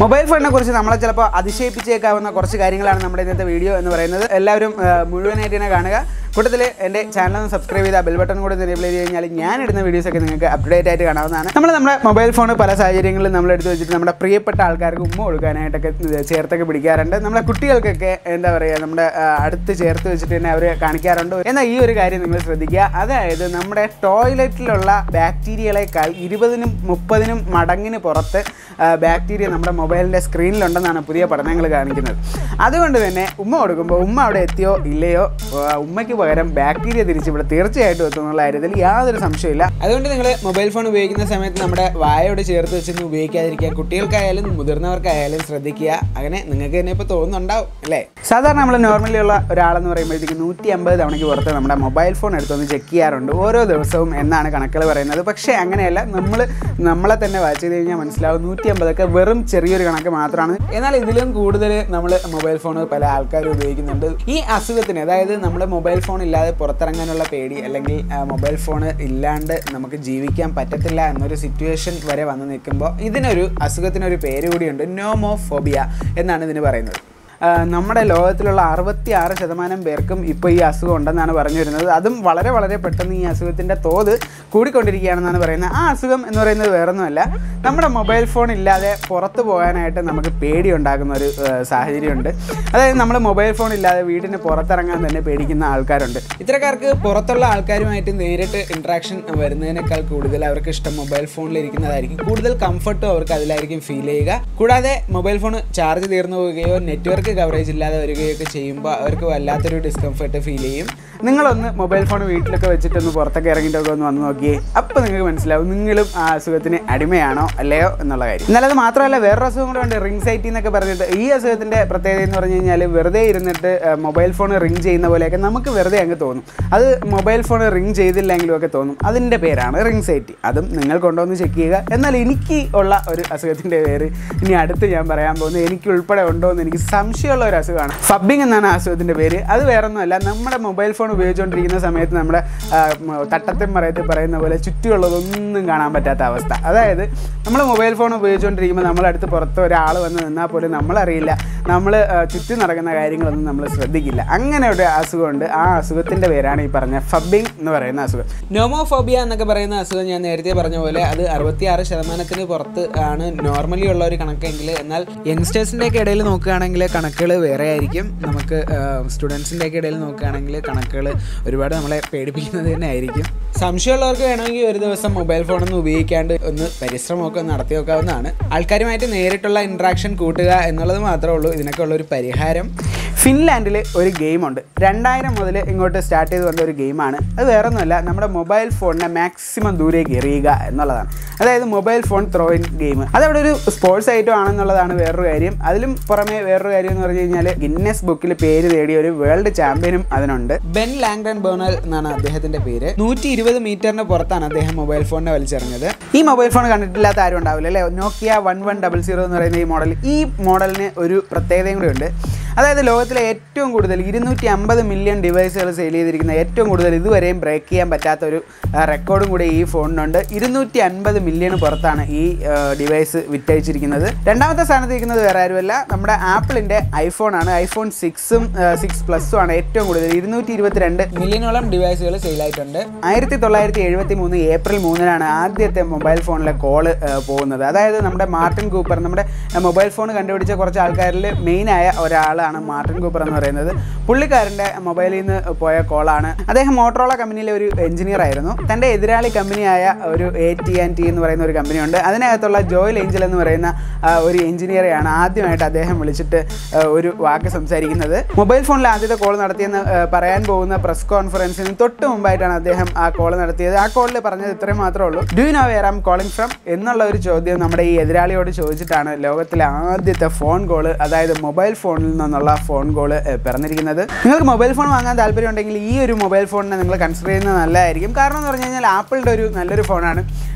mobile ഫോണിനെ കുറിച്ച് നമ്മളെ ചിലപ്പോൾ അതിശയിപ്പിച്ചേക്കാവുന്ന കുറച്ച് കാര്യങ്ങളാണ് നമ്മുടെ ഇന്നത്തെ വീഡിയോ എന്ന് പറയുന്നത് എല്ലാവരും ആ, മുഴുവനായിട്ട് തന്നെ കാണുക കൂട്ടത്തിൽ എൻ്റെ ചാനൽ ഒന്ന് സബ്സ്ക്രൈബ് ചെയ്താൽ ബെൽ ബട്ടൺ കൂടെ എനേബിൾ ചെയ്ത് കഴിഞ്ഞാൽ ഞാൻ ഇടുന്ന വീഡിയോസൊക്കെ നിങ്ങൾക്ക് അപ്ഡേറ്റ് ആയിട്ട് കാണാവുന്നതാണ് നമ്മൾ നമ്മുടെ മൊബൈൽ ഫോൺ പല സാഹചര്യങ്ങളിലും നമ്മൾ എടുത്ത് വെച്ചിട്ട് നമ്മുടെ പ്രിയപ്പെട്ട ആൾക്കാർക്ക് ഉമ്മ കൊടുക്കാനായിട്ടൊക്കെ ചേർത്തൊക്കെ പിടിക്കാറുണ്ട് നമ്മളെ കുട്ടികൾക്കൊക്കെ എന്താ പറയുക നമ്മുടെ ആ, അടുത്ത് ചേർത്ത് വെച്ചിട്ട് തന്നെ അവർ കാണിക്കാറുണ്ട് എന്നാൽ ഈ ഒരു കാര്യം നിങ്ങൾ ശ്രദ്ധിക്കുക അതായത് നമ്മുടെ ടോയ്ലറ്റിലുള്ള ബാക്ടീരിയകളെക്കാൾ ഇരുപതിനും മുപ്പതിനും മടങ്ങിന് പുറത്ത് ആ, ബാക്ടീരിയ നമ്മുടെ മൊബൈലിൻ്റെ സ്ക്രീനിലുണ്ടെന്നാണ് പുതിയ പഠനങ്ങൾ കാണിക്കുന്നത് അതുകൊണ്ട് തന്നെ ഉമ്മ കൊടുക്കുമ്പോൾ ഉമ്മ അവിടെ എത്തിയോ ഇല്ലയോ ആ, ഉമ്മയ്ക്ക് പകരം ബാക്ടീരിയ തിരിച്ച് ഇവിടെ തീർച്ചയായിട്ടും എത്തും എന്നുള്ള കാര്യത്തിൽ യാതൊരു സംശയമില്ല അതുകൊണ്ട് നിങ്ങൾ മൊബൈൽ ഫോൺ ഉപയോഗിക്കുന്ന സമയത്ത് നമ്മുടെ വായോട് ചേർത്ത് വെച്ചൊന്നും ഉപയോഗിക്കാതിരിക്കുക കുട്ടികൾക്കായാലും മുതിർന്നവർക്കായാലും ശ്രദ്ധിക്കുക അങ്ങനെ നിങ്ങൾക്ക് തന്നെ ഇപ്പോൾ തോന്നുന്നുണ്ടാവും അല്ലേ സാധാരണ നമ്മൾ നോർമലി ഉള്ള ഒരാളെന്ന് പറയുമ്പോഴത്തേക്ക് നൂറ്റി അമ്പത് തവണയ്ക്ക് പുറത്ത് നമ്മുടെ മൊബൈൽ ഫോൺ എടുത്തൊന്ന് ചെക്ക് ചെയ്യാറുണ്ട് ഓരോ ദിവസവും എന്നാണ് കണക്കുകൾ പറയുന്നത് പക്ഷേ അങ്ങനെയല്ല നമ്മൾ നമ്മളെ തന്നെ വാച്ച് ചെയ്ത് കഴിഞ്ഞാൽ മനസ്സിലാവും നൂറ്റി അമ്പതൊക്കെ വെറും ചെറിയൊരു കണക്ക് മാത്രമാണ് എന്നാൽ ഇതിലും കൂടുതൽ നമ്മൾ മൊബൈൽ ഫോൺ പല ആൾക്കാരും ഉപയോഗിക്കുന്നുണ്ട് ഈ അസുഖത്തിന് അതായത് നമ്മൾ മൊബൈൽ ഫോൺ ഇല്ലാതെ പുറത്തിറങ്ങാനുള്ള പേടി അല്ലെങ്കിൽ ആ, മൊബൈൽ ഫോൺ ഇല്ലാണ്ട് നമുക്ക് ജീവിക്കാൻ പറ്റത്തില്ല എന്നൊരു സിറ്റുവേഷൻ വരെ വന്ന് നിൽക്കുമ്പോൾ ഇതിനൊരു അസുഖത്തിനൊരു പേര് കൂടിയുണ്ട് നോമോഫോബിയ എന്നാണ് ഇതിന് പറയുന്നത് ആ, നമ്മുടെ ലോകത്തിലുള്ള അറുപത്തി ആറ് ശതമാനം പേർക്കും ഇപ്പോൾ ഈ അസുഖം ഉണ്ടെന്നാണ് പറഞ്ഞു വരുന്നത് അതും വളരെ വളരെ പെട്ടെന്ന് ഈ അസുഖത്തിൻ്റെ തോത് കൂടിക്കൊണ്ടിരിക്കുകയാണെന്നാണ് പറയുന്നത് ആ അസുഖം എന്ന് പറയുന്നത് വേറൊന്നുമല്ല നമ്മുടെ മൊബൈൽ ഫോൺ ഇല്ലാതെ പുറത്ത് പോകാനായിട്ട് നമുക്ക് പേടി ഉണ്ടാകുന്ന ഒരു ആ, സാഹചര്യമുണ്ട് അതായത് നമ്മൾ മൊബൈൽ ഫോൺ ഇല്ലാതെ വീടിന് പുറത്തിറങ്ങാൻ തന്നെ പേടിക്കുന്ന ആൾക്കാരുണ്ട് ഇത്തരക്കാർക്ക് പുറത്തുള്ള ആൾക്കാരുമായിട്ട് നേരിട്ട് ഇൻട്രാക്ഷൻ വരുന്നതിനേക്കാൾ കൂടുതൽ അവർക്ക് ഇഷ്ടം മൊബൈൽ ഫോണിൽ ഇരിക്കുന്നതായിരിക്കും കൂടുതൽ കംഫർട്ടും അവർക്ക് അതിലായിരിക്കും ഫീൽ ചെയ്യുക കൂടാതെ മൊബൈൽ ഫോൺ ചാർജ് തീർന്നു പോവുകയോ നെറ്റ്വർക്ക് കവറേജ് ഇല്ലാതെ വരികയോ ഒക്കെ ചെയ്യുമ്പോൾ അവർക്ക് വല്ലാത്തൊരു ഡിസ്കംഫർട്ട് ഫീൽ ചെയ്യും നിങ്ങളൊന്ന് മൊബൈൽ ഫോൺ വീട്ടിലൊക്കെ വെച്ചിട്ടൊന്ന് പുറത്തൊക്കെ ഇറങ്ങിയിട്ടൊക്കെ ഒന്ന് വന്ന് നോക്കിയേ അപ്പോൾ നിങ്ങൾക്ക് മനസ്സിലാവും നിങ്ങളും ആ അസുഖത്തിന് അടിമയാണോ അല്ലയോ എന്നുള്ള കാര്യം എന്നാൽ അത് മാത്രമല്ല വേറൊരു അസുഖം കൂടെ ഉണ്ട് റിംഗ് സൈറ്റി എന്നൊക്കെ പറഞ്ഞിട്ട് ഈ അസുഖത്തിൻ്റെ പ്രത്യേകത എന്ന് പറഞ്ഞു കഴിഞ്ഞാൽ വെറുതെ ഇരുന്നിട്ട് മൊബൈൽ ഫോൺ റിംഗ് ചെയ്യുന്ന പോലെയൊക്കെ നമുക്ക് വെറുതെ അങ്ങ് തോന്നും അത് മൊബൈൽ ഫോൺ റിംഗ് ചെയ്തില്ലെങ്കിലും ഒക്കെ തോന്നും അതിൻ്റെ പേരാണ് റിംഗ് സൈറ്റി അതും നിങ്ങൾ കൊണ്ടുവന്ന് ചെക്ക് ചെയ്യുക എന്നാൽ എനിക്ക് ഉള്ള ഒരു അസുഖത്തിൻ്റെ പേര് ഇനി അടുത്ത് ഞാൻ പറയാൻ പോകുന്നത് എനിക്ക് ഉൾപ്പെടെ ഉണ്ടോ എന്ന് എനിക്ക് സംശയമുള്ള ഒരു അസുഖമാണ് ഫബ്ബിംഗ് എന്നാണ് ആ അസുഖത്തിൻ്റെ പേര് അത് വേറൊന്നുമല്ല നമ്മുടെ മൊബൈൽ ഫോൺ ഉപയോഗിച്ചുകൊണ്ടിരിക്കുന്ന സമയത്ത് നമ്മുടെ ആ, മ- തട്ടത്തിൽ മറയത്തിൽ പറയുന്ന പോലെ ചുറ്റുമുള്ളതൊന്നും കാണാൻ പറ്റാത്ത അവസ്ഥ അതായത് നമ്മൾ മൊബൈൽ ഫോൺ ഉപയോഗിച്ചുകൊണ്ടിരിക്കുമ്പോൾ നമ്മളടുത്ത് പുറത്ത് ഒരാൾ വന്ന് നിന്നാൽ പോലും നമ്മളറിയില്ല നമ്മൾ ചുറ്റും നടക്കുന്ന കാര്യങ്ങളൊന്നും നമ്മൾ ശ്രദ്ധിക്കില്ല അങ്ങനെ ഒരു അസുഖമുണ്ട് ആ അസുഖത്തിൻ്റെ പേരാണ് ഈ പറഞ്ഞ ഫബ്ബിംഗ് എന്ന് പറയുന്ന അസുഖം നോമോഫോബിയ എന്നൊക്കെ പറയുന്ന അസുഖം ഞാൻ നേരത്തെ പറഞ്ഞ പോലെ അത് അറുപത്തിയാറ് ശതമാനത്തിന് പുറത്ത് ആണ് നോർമലി ഉള്ള ഒരു കണക്കെങ്കിൽ എന്നാൽ യങ്സ്റ്റേഴ്സിൻ്റെ ഒക്കെ ഇടയിൽ നോക്കുകയാണെങ്കിൽ കണക്കുകൾ വേറെ ആയിരിക്കും നമുക്ക് സ്റ്റുഡൻസിൻ്റെ ഒക്കെ ഇടയിൽ നോക്കുകയാണെങ്കിൽ കണക്കുകൾ ഒരുപാട് നമ്മളെ പേടിപ്പിക്കുന്നത് തന്നെ ആയിരിക്കും സംശയമുള്ളവർക്ക് വേണമെങ്കിൽ ഒരു ദിവസം മൊബൈൽ ഫോണൊന്നും ഉപയോഗിക്കാണ്ട് ഒന്ന് പരിശ്രമമൊക്കെ ഒന്ന് നടത്തി നോക്കാവുന്നതാണ് ആൾക്കാരുമായിട്ട് നേരിട്ടുള്ള ഇൻട്രാക്ഷൻ കൂട്ടുക എന്നുള്ളത് മാത്രമേ ഉള്ളൂ ഇതിനൊക്കെ ഉള്ള ഒരു പരിഹാരം ഫിൻലാൻഡിൽ ഒരു ഗെയിമുണ്ട് രണ്ടായിരം മുതൽ ഇങ്ങോട്ട് സ്റ്റാർട്ട് ചെയ്ത് വന്ന ഒരു ഗെയിമാണ് അത് വേറെ ഒന്നുമല്ല നമ്മുടെ മൊബൈൽ ഫോണിനെ മാക്സിമം ദൂരേക്ക് എറിയുക എന്നുള്ളതാണ് അതായത് മൊബൈൽ ഫോൺ ത്രോയിൻ ഗെയിം അതവിടെ ഒരു സ്പോർട്സ് ഐറ്റം ആണെന്നുള്ളതാണ് വേറൊരു കാര്യം അതിലും പുറമെ വേറൊരു കാര്യം എന്ന് പറഞ്ഞു കഴിഞ്ഞാൽ ഗിന്നസ് ബുക്കിൽ പേര് നേടിയ ഒരു വേൾഡ് ചാമ്പ്യനും അതിനുണ്ട് ബെൻ ലാങ്ഡൺ ബേണൽ എന്നാണ് അദ്ദേഹത്തിന്റെ പേര് നൂറ്റി ഇരുപത് മീറ്ററിന് പുറത്താണ് അദ്ദേഹം മൊബൈൽ ഫോണിനെ വലിച്ചെറിഞ്ഞത് ഈ മൊബൈൽ ഫോൺ കണ്ടിട്ടില്ലാത്ത ആരും ഉണ്ടാവില്ല അല്ലേ Nokia one one double zero എന്ന് പറയുന്ന ഈ മോഡൽ ഈ മോഡലിന് ഒരു പ്രത്യേകതയും കൂടി ഉണ്ട് അതായത് ലോകത്തിലെ ഏറ്റവും കൂടുതൽ ഇരുന്നൂറ്റി അമ്പത് മില്യൺ ഡിവൈസുകൾ സെയിൽ ചെയ്തിരിക്കുന്ന ഏറ്റവും കൂടുതൽ ഇതുവരെയും ബ്രേക്ക് ചെയ്യാൻ പറ്റാത്ത ഒരു റെക്കോർഡും കൂടി ഈ ഫോണിനുണ്ട് ഇരുന്നൂറ്റി അൻപത് മില്യൺ പുറത്താണ് ഈ ഡിവൈസ് വിറ്റഴിച്ചിരിക്കുന്നത് രണ്ടാമത്തെ സ്ഥാനത്ത് ഇരിക്കുന്നത് വേറെ ആരുമല്ല നമ്മുടെ ആപ്പിളിൻ്റെ ഐഫോൺ ആണ് ഐഫോൺ സിക്സും സിക്സ് പ്ലസും ആണ് ഏറ്റവും കൂടുതൽ ഇരുന്നൂറ്റി ഇരുപത്തിരണ്ട് മില്യണോളം ഡിവൈസുകൾ സെയിലായിട്ടുണ്ട് ആയിരത്തി തൊള്ളായിരത്തി എഴുപത്തി മൂന്ന് ഏപ്രിൽ മൂന്നിനാണ് ആദ്യത്തെ മൊബൈൽ ഫോണിലെ കോള് പോകുന്നത് അതായത് നമ്മുടെ മാർട്ടിൻ കൂപ്പർ നമ്മുടെ മൊബൈൽ ഫോൺ കണ്ടുപിടിച്ച കുറച്ച് ആൾക്കാരിൽ മെയിനായ ഒരാളാണ് മാർട്ടിൻ കൂപ്പർ എന്ന് പറയുന്നത് പുള്ളിക്കാരൻ്റെ മൊബൈലിൽ നിന്ന് പോയ കോളാണ് അദ്ദേഹം മോട്ടറോള കമ്പനിയിലെ ഒരു എഞ്ചിനീയർ ആയിരുന്നു തൻ്റെ എതിരാളി കമ്പനിയായ ഒരു എ ടി ആൻഡ് ടി എന്ന് പറയുന്ന ഒരു കമ്പനിയുണ്ട് അതിനകത്തുള്ള ജോയൽ ഏഞ്ചൽ എന്ന് പറയുന്ന ആ, ഒരു എഞ്ചിനീയറെയാണ് ആദ്യമായിട്ട് അദ്ദേഹം വിളിച്ചിട്ട് ആ, ഒരു വാക്ക് സംസാരിക്കുന്നത് മൊബൈൽ ഫോണിൽ ആദ്യത്തെ കോൾ നടത്തിയെന്ന് ആ, പറയാൻ പോകുന്ന പ്രസ് കോൺഫറൻസിന് തൊട്ട് മുമ്പായിട്ടാണ് അദ്ദേഹം ആ കോൾ നടത്തിയത് ആ കോളിൽ പറഞ്ഞത് ഇത്രയും മാത്രമേ ഉള്ളൂ do know where am calling from എന്നുള്ള ഒരു ചോദ്യം നമ്മുടെ ഈ എതിരാളിയോട് ചോദിച്ചിട്ടാണ് ലോകത്തിലെ ആദ്യത്തെ ഫോൺ കോള് അതായത് മൊബൈൽ ഫോണിൽ നിന്നുള്ള ഫോൺ കോള് പിറന്നിരിക്കുന്നത് നിങ്ങൾക്ക് മൊബൈൽ ഫോൺ വാങ്ങാൻ താല്പര്യം ഉണ്ടെങ്കിൽ ഈ ഒരു മൊബൈൽ ഫോണിനെ നിങ്ങൾ കൺസിഡർ ചെയ്യുന്നത് നല്ലതായിരിക്കും കാരണം എന്ന് പറഞ്ഞു കഴിഞ്ഞാൽ ആപ്പിളിൻ്റെ ഒരു നല്ലൊരു ഫോണാണ്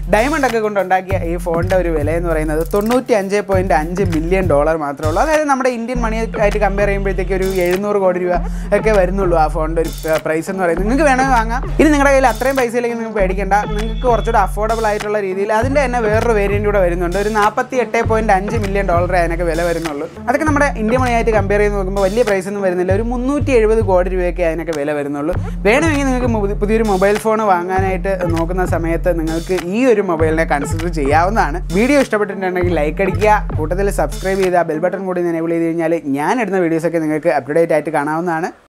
ഡയമണ്ട് ഒക്കെ കൊണ്ടുണ്ടാക്കിയ ഈ ഫോണിൻ്റെ ഒരു വില എന്ന് പറയുന്നത് തൊണ്ണൂറ്റി അഞ്ച് പോയിൻറ്റ് അഞ്ച് മില്യൺ ഡോളർ മാത്രമേ ഉള്ളൂ അതായത് നമ്മുടെ ഇന്ത്യൻ മണി ആയിട്ട് കമ്പയർ ചെയ്യുമ്പോഴത്തേക്ക് ഒരു എഴുന്നൂറ് കോടി രൂപ ഒക്കെ വരുന്നുള്ളൂ ആ ഫോണിൻ്റെ ഒരു പ്രൈസ് എന്ന് പറയുന്നത് നിങ്ങൾക്ക് വേണമെങ്കിൽ വാങ്ങാം ഇനി നിങ്ങളുടെ കയ്യിൽ അത്രയും പൈസയിലേക്ക് നിങ്ങൾക്ക് പേടിക്കേണ്ട നിങ്ങൾക്ക് കുറച്ചുകൂടെ അഫോർഡബിൾ ആയിട്ടുള്ള രീതിയിൽ അതിൻ്റെ തന്നെ വേറൊരു വേരിയൻ്റ് കൂടെ വരുന്നുണ്ട് ഒരു നാൽപ്പത്തി എട്ട് പോയിൻറ്റ് അഞ്ച് മില്യൺ ഡോളറേ അതിനൊക്കെ വില വരുന്നുള്ളൂ അതൊക്കെ നമ്മുടെ ഇന്ത്യൻ മണിയായിട്ട് കമ്പയർ ചെയ്ത് നോക്കുമ്പോൾ വലിയ പ്രൈസ് ഒന്നും വരുന്നില്ല ഒരു മുന്നൂറ്റി എഴുപത് കോടി രൂപയൊക്കെ അതിനൊക്കെ വില വരുന്നുള്ളൂ വേണമെങ്കിൽ നിങ്ങൾക്ക് മു- പുതിയൊരു മൊബൈൽ ഫോൺ വാങ്ങാനായിട്ട് നോക്കുന്ന സമയത്ത് നിങ്ങൾക്ക് ഈ ഒരു മൊബൈലിനെ കൺസിഡർ ചെയ്യാവുന്നതാണ് വീഡിയോ ഇഷ്ടപ്പെട്ടിട്ടുണ്ടെങ്കിൽ ലൈക്ക് അടിക്കുക കൂട്ടത്തിൽ സബ്സ്ക്രൈബ് ചെയ്ത് ആ ബെൽ ബട്ടൺ കൂടി എനേബിൾ ചെയ്ത് കഴിഞ്ഞാൽ ഞാൻ ഇടുന്ന വീഡിയോസൊക്കെ നിങ്ങൾക്ക് അപ്ഡേറ്റ് ആയിട്ട് കാണാവുന്നതാണ്